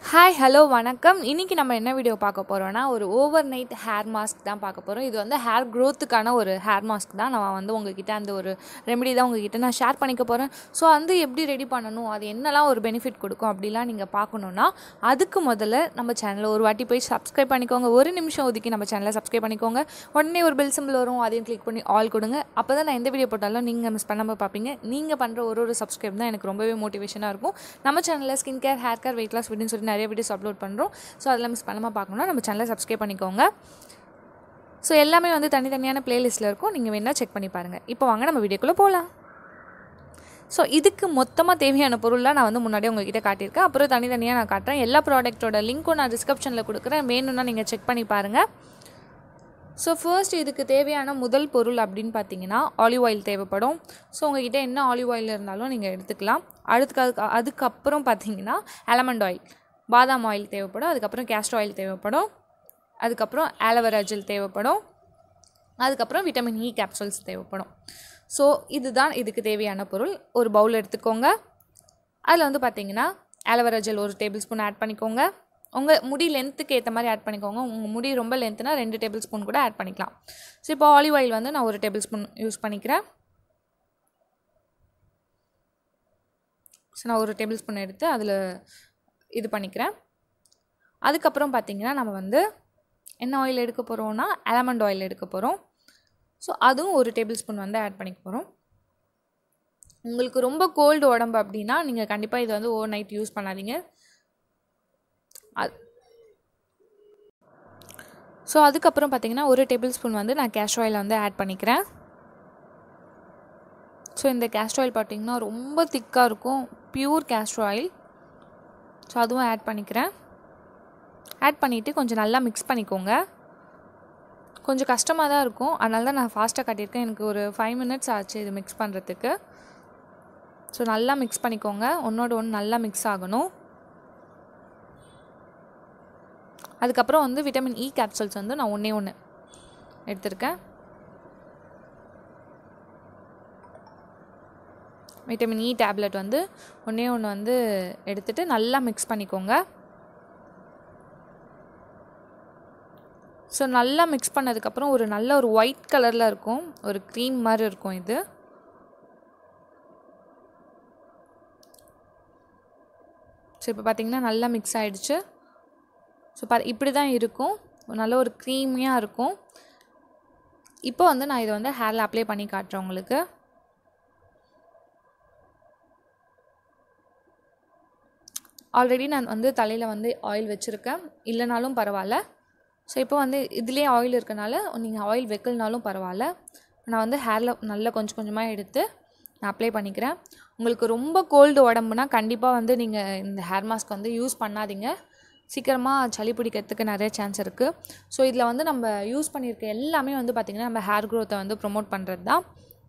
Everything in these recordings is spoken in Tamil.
ஹாய் ஹலோ வணக்கம் இன்றைக்கி நம்ம என்ன வீடியோ பார்க்க போகிறோன்னா ஒரு ஓவர் நைட் ஹேர் மாஸ்க் தான் பார்க்க போகிறோம் இது வந்து ஹேர் க்ரோத்துக்கான ஒரு ஹேர் மாஸ்க் தான் நான் வந்து உங்ககிட்ட அந்த ஒரு ரெமெடி தான் உங்ககிட்ட நான் ஷேர் பண்ணிக்க போகிறேன் ஸோ வந்து எப்படி ரெடி பண்ணணும் அது என்னெல்லாம் ஒரு பெனிஃபிட் கொடுக்கும் அப்படிலாம் நீங்கள் பார்க்கணுன்னா அதுக்கு முதல்ல நம்ம சேனலை ஒரு வாட்டி போய் சப்ஸ்கிரைப் பண்ணிக்கோங்க ஒரு நிமிஷம் ஒதுக்கி நம்ம சேனலை சப்ஸ்கிரைப் பண்ணிக்கோங்க உடனே ஒரு பெல் சிம்பிள் வரும் அதையும் கிளிக் பண்ணி ஆல் கொடுங்க அப்போ தான் நான் எந்த வீடியோ போட்டாலும் நீங்கள் மிஸ் பண்ணாமல் பார்ப்பீங்க நீங்கள் பண்ணுற ஒரு ஒரு சப்ஸ்கிரைப் தான் எனக்கு ரொம்பவே மோட்டிவேஷனாக இருக்கும் நம்ம சேனலில் skin care hair care weight loss வீடியோன்னு சொல்லி நிறைய வீடியோஸ் அப்லோட் பண்ணுறோம் ஸோ அதில் மிஸ் பண்ணாமல் பார்க்கணும்னா நம்ம சேனலை சப்ஸ்கிரைப் பண்ணிக்கோங்க ஸோ எல்லாமே வந்து தனித்தனியான பிளேலிஸ்ட்டில் இருக்கும் நீங்கள் வேணால் செக் பண்ணி பாருங்கள் இப்போ வாங்க நம்ம வீடியோக்குள்ளே போகலாம் ஸோ இதுக்கு மொத்தமாக தேவையான பொருள்லாம் நான் வந்து முன்னாடியே உங்ககிட்ட காட்டியிருக்கேன் அப்புறம் தனித்தனியாக நான் காட்டுறேன் எல்லா ப்ராடக்ட்டோட லிங்க்கும் நான் டிஸ்கிரிப்ஷனில் கொடுக்குறேன் வேணும்னா நீங்கள் செக் பண்ணி பாருங்கள் ஸோ ஃபர்ஸ்ட் இதுக்கு தேவையான முதல் பொருள் அப்படின்னு பார்த்தீங்கன்னா ஆலிவ் ஆயில் தேவைப்படும் ஸோ உங்ககிட்ட என்ன ஆலிவ் ஆயில் இருந்தாலும் நீங்கள் எடுத்துக்கலாம் அடுத்துக்கு அதுக்கு அதுக்கப்புறம் பார்த்தீங்கன்னா ஆலமண்ட் ஆயில் பாதாம் ஆயில் தேவைப்படும் அதுக்கப்புறம் கேஸ்டர் ஆயில் தேவைப்படும் அதுக்கப்புறம் ஆலோவேரா ஜெல் தேவைப்படும் அதுக்கப்புறம் விட்டமின் இ கேப்சூல்ஸ் தேவைப்படும் ஸோ இதுதான் இதுக்கு தேவையான பொருள் ஒரு பவுல் எடுத்துக்கோங்க அதில் வந்து பார்த்தீங்கன்னா ஆலோவேரா ஜெல் ஒரு டேபிள் ஸ்பூன் ஆட் பண்ணிக்கோங்க உங்கள் முடி லென்த்துக்கு ஏற்ற மாதிரி ஆட் பண்ணிக்கோங்க உங்கள் முடி ரொம்ப லென்த்துனா ரெண்டு டேபிள் ஸ்பூன் கூட ஆட் பண்ணிக்கலாம் ஸோ இப்போ ஆலிவ் ஆயில் வந்து நான் ஒரு டேபிள் ஸ்பூன் யூஸ் பண்ணிக்கிறேன் ஸோ நான் ஒரு டேபிள் ஸ்பூன் எடுத்து அதில் இது பண்ணிக்கிறேன் அதுக்கப்புறம் பார்த்திங்கன்னா நம்ம வந்து என்ன ஆயில் எடுக்க போகிறோம்னா ஆலமண்ட் ஆயில் எடுக்க போகிறோம் ஸோ அதுவும் ஒரு டேபிள் ஸ்பூன் வந்து ஆட் பண்ணிக்க போகிறோம் உங்களுக்கு ரொம்ப கோல்டு உடம்பு அப்படின்னா நீங்கள் கண்டிப்பாக இதை வந்து ஓவர் நைட் யூஸ் பண்ணாதீங்க அது ஸோ அதுக்கப்புறம் பார்த்திங்கன்னா ஒரு டேபிள் ஸ்பூன் வந்து நான் கேஸ்ட் ஆயில் வந்து ஆட் பண்ணிக்கிறேன் ஸோ இந்த கேஸ்ட் ஆயில் பார்த்திங்கன்னா ரொம்ப திக்காக இருக்கும் பியூர் கேஸ்ட் ஆயில் ஸோ அதுவும் ஆட் பண்ணிக்கிறேன் ஆட் பண்ணிவிட்டு கொஞ்சம் நல்லா மிக்ஸ் பண்ணிக்கோங்க கொஞ்சம் கஷ்டமாக தான் இருக்கும் அதனால தான் நான் ஃபாஸ்ட்டாக காட்டியிருக்கேன் எனக்கு ஒரு ஃபைவ் மினிட்ஸ் ஆச்சு இது மிக்ஸ் பண்ணுறதுக்கு ஸோ நல்லா மிக்ஸ் பண்ணிக்கோங்க ஒன்றோட ஒன்று நல்லா மிக்ஸ் ஆகணும் அதுக்கப்புறம் வந்து விட்டமின் இ கேப்சூல்ஸ் வந்து நான் ஒன்றே ஒன்று எடுத்திருக்கேன் விட்டமின் இ டேப்லெட் வந்து ஒன்றே ஒன்று வந்து எடுத்துகிட்டு நல்லா மிக்ஸ் பண்ணிக்கோங்க ஸோ நல்லா மிக்ஸ் பண்ணதுக்கப்புறம் ஒரு நல்ல ஒரு ஒயிட் கலரில் இருக்கும் ஒரு க்ரீம் மாதிரி இருக்கும் இது ஸோ இப்போ பார்த்திங்கன்னா நல்லா மிக்ஸ் ஆகிடுச்சு ஸோ பா இப்படி தான் இருக்கும் நல்ல ஒரு க்ரீமியாக இருக்கும் இப்போ வந்து நான் இதை வந்து ஹேரில் அப்ளை பண்ணி காட்டுறேன் உங்களுக்கு ஆல்ரெடி நான் வந்து தலையில் வந்து ஆயில் வச்சுருக்கேன் இல்லைனாலும் பரவாயில்ல ஸோ இப்போ வந்து இதுலேயே ஆயில் இருக்கனால நீங்கள் ஆயில் வைக்கலனாலும் பரவாயில்ல நான் வந்து ஹேரில் நல்லா கொஞ்சம் கொஞ்சமாக எடுத்து நான் அப்ளை பண்ணிக்கிறேன் உங்களுக்கு ரொம்ப கோல்டு உடம்புனா கண்டிப்பாக வந்து நீங்கள் இந்த ஹேர் மாஸ்க் வந்து யூஸ் பண்ணாதீங்க சீக்கிரமாக சளி பிடிக்கிறதுக்கு நிறைய சான்ஸ் இருக்குது ஸோ இதில் வந்து நம்ம யூஸ் பண்ணியிருக்க எல்லாமே வந்து பார்த்திங்கன்னா நம்ம ஹேர் க்ரோத்தை வந்து ப்ரொமோட் பண்ணுறது தான்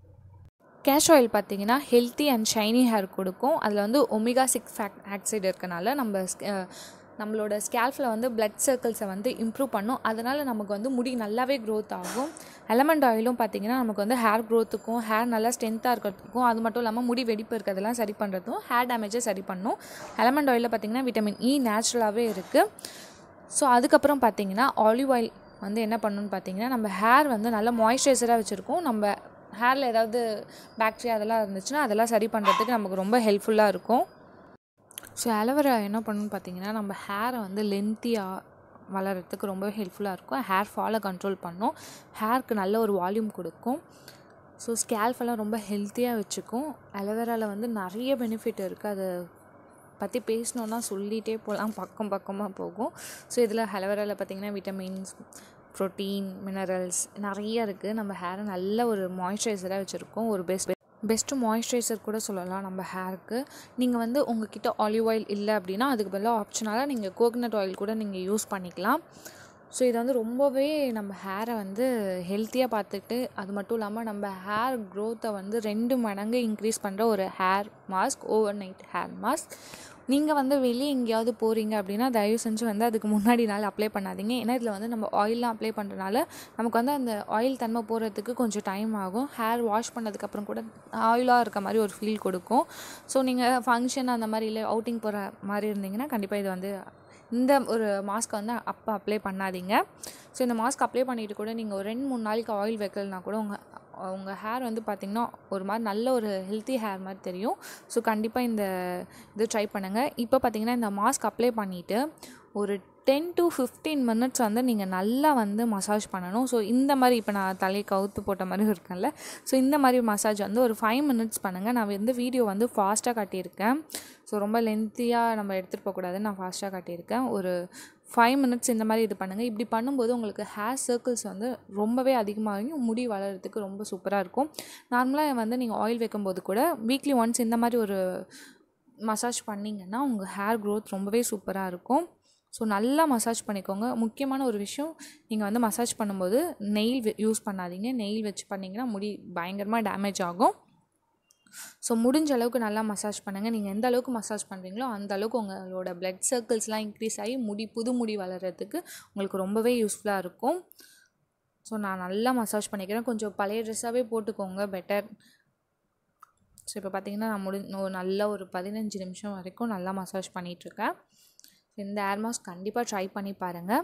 கேஷ் ஆயில் பார்த்திங்கன்னா ஹெல்த்தி அண்ட் ஷைனி ஹேர் கொடுக்கும் அதில் வந்து ஒமிகா சிக்ஸ் ஃபேக் ஆக்சைடு இருக்கனால நம்ம நம்மளோட ஸ்கேல்ஃபில் வந்து பிளட் சர்க்கிள்ஸை வந்து இம்ப்ரூவ் பண்ணும் அதனால் நமக்கு வந்து முடி நல்லாவே க்ரோத் ஆகும் எலமெண்ட் ஆயிலும் பார்த்திங்கன்னா நமக்கு வந்து ஹேர் க்ரோத்துக்கும் ஹேர் நல்லா ஸ்ட்ரென்த்தாக இருக்கிறதுக்கும் அது மட்டும் இல்லாமல் முடி வெடிப்பு இருக்கிறதெல்லாம் சரி பண்ணுறதும் ஹேர் டேமேஜை சரி பண்ணும் எலமெண்ட் ஆயிலில் பார்த்திங்கன்னா விட்டமின் இ நேச்சுரலாகவே இருக்குது ஸோ அதுக்கப்புறம் பார்த்திங்கன்னா ஆலிவ் ஆயில் வந்து என்ன பண்ணணும்னு பார்த்திங்கன்னா நம்ம ஹேர் வந்து நல்லா மாய்ஸ்சரைசராக வச்சுருக்கோம் நம்ம ஹேரில் ஏதாவது பாக்டீரியா அதெல்லாம் இருந்துச்சுன்னா அதெல்லாம் சரி பண்ணுறதுக்கு நமக்கு ரொம்ப ஹெல்ப்ஃபுல்லாக இருக்கும் ஸோ அலோவேரா என்ன பண்ணணும்னு பார்த்தீங்கன்னா நம்ம ஹேரை வந்து லென்த்தியாக வளர்கிறதுக்கு ரொம்ப ஹெல்ப்ஃபுல்லாக இருக்கும் ஹேர் ஃபாலை கண்ட்ரோல் பண்ணும் ஹேருக்கு நல்ல ஒரு வால்யூம் கொடுக்கும் ஸோ ஸ்கேல்ஃபெல்லாம் ரொம்ப ஹெல்த்தியாக வச்சுக்கும் அலோவேராவில் வந்து நிறைய பெனிஃபிட் இருக்குது அதை பற்றி பேசணுன்னா சொல்லிகிட்டே போகலாம் பக்கம் பக்கமாக போகும் ஸோ இதில் அலோவேராவில் பார்த்திங்கன்னா விட்டமின்ஸ் ப்ரோட்டீன் மினரல்ஸ் நிறைய இருக்குது நம்ம ஹேரை நல்ல ஒரு மாய்ஸ்சரைசராக வச்சுருக்கோம் ஒரு பெஸ்ட் பெஸ்ட்டு மாய்ஸ்சரைசர் கூட சொல்லலாம் நம்ம ஹேருக்கு நீங்கள் வந்து உங்ககிட்ட ஆலிவ் ஆயில் இல்லை அப்படின்னா அதுக்கு பதிலாக ஆப்ஷனலாக நீங்கள் கோகனட் ஆயில் கூட நீங்கள் யூஸ் பண்ணிக்கலாம் ஸோ இதை வந்து ரொம்பவே நம்ம ஹேரை வந்து ஹெல்த்தியாக பார்த்துக்கிட்டு அது மட்டும் இல்லாமல் நம்ம ஹேர் க்ரோத்தை வந்து ரெண்டு மடங்கு இன்க்ரீஸ் பண்ணுற ஒரு hair mask overnight hair mask நீங்கள் வந்து வெளியே எங்கேயாவது போகிறீங்க அப்படின்னா தயவு செஞ்சு வந்து அதுக்கு முன்னாடி நாள் அப்ளை பண்ணாதீங்க ஏன்னா இதில் வந்து நம்ம ஆயிலெலாம் அப்ளை பண்ணுறனால நமக்கு வந்து அந்த ஆயில் தன்மை போகிறதுக்கு கொஞ்சம் டைம் ஆகும் ஹேர் வாஷ் பண்ணதுக்கப்புறம் கூட ஆயிலாக இருக்க மாதிரி ஒரு ஃபீல் கொடுக்கும் ஸோ நீங்கள் ஃபங்க்ஷன் அந்த மாதிரி இல்லை அவுட்டிங் போகிற மாதிரி இருந்தீங்கன்னா கண்டிப்பாக இது வந்து இந்த ஒரு மாஸ்க்கை வந்து அப்போ அப்ளை பண்ணாதீங்க ஸோ இந்த மாஸ்க் அப்ளை பண்ணிட்டு கூட நீங்கள் ஒரு ரெண்டு மூணு நாளைக்கு ஆயில் வைக்கலனா கூட உங்கள் உங்கள் ஹேர் வந்து பார்த்திங்கன்னா ஒரு மாதிரி நல்ல ஒரு ஹெல்த்தி ஹேர் மாதிரி தெரியும் ஸோ கண்டிப்பாக இந்த இது ட்ரை பண்ணுங்கள் இப்போ பார்த்தீங்கன்னா இந்த மாஸ்க் அப்ளை பண்ணிவிட்டு ஒரு டென் டு ஃபிஃப்டீன் மினிட்ஸ் வந்து நீங்கள் நல்லா வந்து மசாஜ் பண்ணணும் ஸோ இந்த மாதிரி இப்போ நான் தலையை கவுத்து போட்ட மாதிரி இருக்கேன்ல ஸோ இந்த மாதிரி மசாஜ் வந்து ஒரு ஃபைவ் மினிட்ஸ் பண்ணுங்கள் நான் வந்து வீடியோ வந்து ஃபாஸ்ட்டாக காட்டியிருக்கேன் ஸோ ரொம்ப லென்த்தியாக நம்ம எடுத்துகிட்டு போகக்கூடாதுன்னு நான் ஃபாஸ்ட்டாக காட்டியிருக்கேன் ஒரு ஃபைவ் மினிட்ஸ் இந்த மாதிரி இது பண்ணுங்கள் இப்படி பண்ணும்போது உங்களுக்கு ஹேர் சர்க்கிள்ஸ் வந்து ரொம்பவே அதிகமாகும் முடி வளர்கிறதுக்கு ரொம்ப சூப்பராக இருக்கும் நார்மலாக வந்து நீங்கள் ஆயில் வைக்கும்போது கூட வீக்லி ஒன்ஸ் இந்த மாதிரி ஒரு மசாஜ் பண்ணிங்கன்னா உங்கள் ஹேர் க்ரோத் ரொம்பவே சூப்பராக இருக்கும் ஸோ நல்லா மசாஜ் பண்ணிக்கோங்க முக்கியமான ஒரு விஷயம் நீங்கள் வந்து மசாஜ் பண்ணும்போது நெயில் யூஸ் பண்ணாதீங்க நெயில் வச்சு பண்ணிங்கன்னா முடி பயங்கரமாக டேமேஜ் ஆகும் ஸோ முடிஞ்ச அளவுக்கு நல்லா மசாஜ் பண்ணுங்கள் நீங்கள் எந்த அளவுக்கு மசாஜ் பண்ணுறீங்களோ அந்த அளவுக்கு உங்களோட பிளட் சர்க்கிள்ஸ்லாம் இன்க்ரீஸ் ஆகி முடி புது முடி வளர்கிறதுக்கு உங்களுக்கு ரொம்பவே யூஸ்ஃபுல்லாக இருக்கும் ஸோ நான் நல்லா மசாஜ் பண்ணிக்கிறேன் கொஞ்சம் பழைய ட்ரெஸ்ஸாகவே போட்டுக்கோங்க பெட்டர் ஸோ இப்போ பார்த்தீங்கன்னா நான் முடி ஒரு நல்ல ஒரு பதினஞ்சு நிமிஷம் வரைக்கும் நல்லா மசாஜ் பண்ணிகிட்ருக்கேன் இந்த ஏர் மாஸ்க் கண்டிப்பாக ட்ரை பண்ணி பாருங்கள்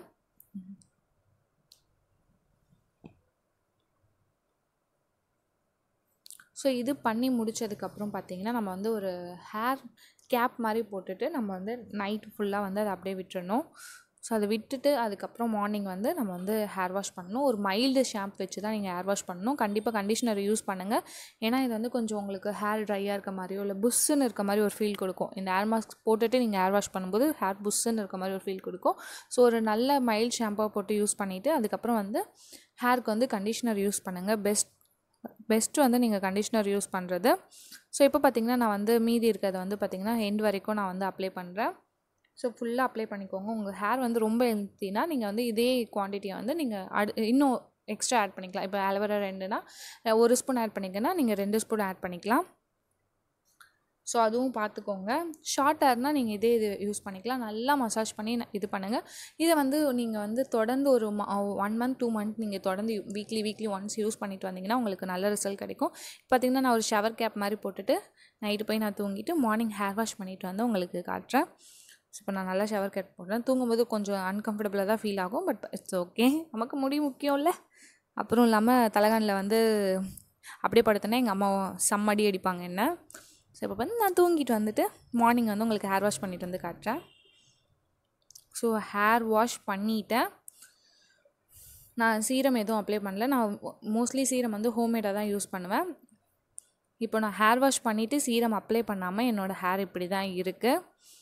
ஸோ இது பண்ணி முடித்ததுக்கப்புறம் பார்த்தீங்கன்னா நம்ம வந்து ஒரு ஹேர் கேப் மாதிரி போட்டுட்டு நம்ம வந்து நைட் ஃபுல்லாக வந்து அதை அப்படியே விட்டுறணும் ஸோ அதை விட்டுட்டு அதுக்கப்புறம் மார்னிங் வந்து நம்ம வந்து ஹேர் வாஷ் பண்ணணும் ஒரு மைல்டு ஷாம்பு வச்சு தான் நீங்கள் ஹேர் வாஷ் பண்ணணும் கண்டிப்பாக கண்டிஷனர் யூஸ் பண்ணுங்கள் ஏன்னா இது வந்து கொஞ்சம் உங்களுக்கு ஹேர் ட்ரையாக இருக்க மாதிரியோ இல்லை புஷ்ஷுன்னு இருக்க மாதிரி ஒரு ஃபீல் கொடுக்கும் இந்த ஹேர் மாஸ்க் போட்டுட்டு நீங்கள் ஹேர் வாஷ் பண்ணும்போது ஹேர் புஷ்ஷுன்னு இருக்க மாதிரி ஒரு ஃபீல் கொடுக்கும் ஸோ ஒரு நல்ல மைல்டு ஷாம்பாக போட்டு யூஸ் பண்ணிவிட்டு அதுக்கப்புறம் வந்து ஹேருக்கு வந்து கண்டிஷனர் யூஸ் பண்ணுங்கள் பெஸ்ட் பெஸ்ட்டு வந்து நீங்கள் கண்டிஷ்னர் யூஸ் பண்ணுறது ஸோ இப்போ பார்த்தீங்கன்னா நான் வந்து மீதி இருக்கிறத வந்து பார்த்திங்கன்னா எண்ட் வரைக்கும் நான் வந்து அப்ளை பண்ணுறேன் ஸோ ஃபுல்லாக அப்ளை பண்ணிக்கோங்க உங்கள் ஹேர் வந்து ரொம்ப ஹெல்த்தினா நீங்கள் வந்து இதே குவான்டிட்டியை வந்து நீங்கள் அடு இன்னும் எக்ஸ்ட்ரா ஆட் பண்ணிக்கலாம் இப்போ அலோவேரா ரெண்டுனா ஒரு ஸ்பூன் ஆட் பண்ணிங்கன்னா நீங்கள் ரெண்டு ஸ்பூன் ஆட் பண்ணிக்கலாம் ஸோ அதுவும் பார்த்துக்கோங்க ஷார்ட் ஹேர்னால் நீங்கள் இதே இது யூஸ் பண்ணிக்கலாம் நல்லா மசாஜ் பண்ணி இது பண்ணுங்கள் இதை வந்து நீங்கள் வந்து தொடர்ந்து ஒரு ஒன் மந்த் டூ மந்த் நீங்கள் தொடர்ந்து வீக்லி வீக்லி ஒன்ஸ் யூஸ் பண்ணிட்டு வந்தீங்கன்னா உங்களுக்கு நல்ல ரிசல்ட் கிடைக்கும் பார்த்திங்கன்னா நான் ஒரு ஷவர் கேப் மாதிரி போட்டுட்டு நைட்டு போய் நான் தூங்கிட்டு மார்னிங் ஹேர் வாஷ் பண்ணிவிட்டு வந்து உங்களுக்கு காட்டுறேன் ஸோ இப்போ நான் நல்லா ஷவர் கேப் போடுறேன் தூங்கும்போது கொஞ்சம் அன்கம்ஃபர்டபுளாக தான் ஃபீல் ஆகும் பட் இட்ஸ் ஓகே நமக்கு முடி முக்கியம் இல்லை அப்புறம் இல்லாமல் தலைகானில் வந்து அப்படியே படுத்தோன்னா எங்கள் அம்மா செம்மடி அடிப்பாங்க என்ன ஸோ இப்போ வந்து நான் தூங்கிட்டு வந்துட்டு மார்னிங் வந்து உங்களுக்கு ஹேர் வாஷ் பண்ணிட்டு வந்து காட்டுறேன் ஸோ ஹேர் வாஷ் பண்ணிட்டேன் நான் சீரம் எதுவும் அப்ளை பண்ணல நான் மோஸ்ட்லி சீரம் வந்து ஹோம்மேடாக தான் யூஸ் பண்ணுவேன் இப்போ நான் ஹேர் வாஷ் பண்ணிவிட்டு சீரம் அப்ளை பண்ணாமல் என்னோடய ஹேர் இப்படி தான் இருக்குது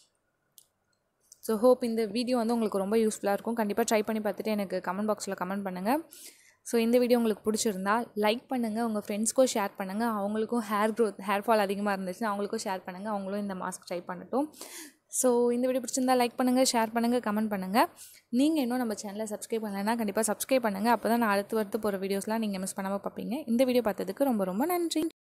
ஸோ ஹோப் இந்த வீடியோ வந்து உங்களுக்கு ரொம்ப யூஸ்ஃபுல்லாக இருக்கும் கண்டிப்பாக ட்ரை பண்ணி பார்த்துட்டு எனக்கு கமெண்ட் பாக்ஸில் கமெண்ட் பண்ணுங்கள் ஸோ இந்த வீடியோ உங்களுக்கு பிடிச்சிருந்தா லைக் பண்ணுங்கள் உங்கள் ஃப்ரெண்ட்ஸ்க்கும் ஷேர் பண்ணுங்கள் அவங்களுக்கும் ஹேர் க்ரோத் ஹேர் ஃபால் அதிகமாக இருந்துச்சுன்னா அவங்களுக்கும் ஷேர் பண்ணுங்கள் அவங்களும் இந்த மாஸ்க் ட்ரை பண்ணட்டும் ஸோ இந்த வீடியோ பிடிச்சிருந்தா லைக் பண்ணுங்கள் ஷேர் பண்ணுங்கள் கமெண்ட் பண்ணுங்கள் நீங்கள் இன்னும் நம்ம சேனலை சப்ஸ்கிரைப் பண்ணலைன்னா கண்டிப்பாக சப்ஸ்கிரைப் பண்ணுங்கள் அப்போ தான் நான் அடுத்து அடுத்து போகிற வீடியோஸ்லாம் நீங்கள் மிஸ் பண்ணாமல் பார்ப்பீங்க இந்த வீடியோ பார்த்ததுக்கு ரொம்ப ரொம்ப நன்றி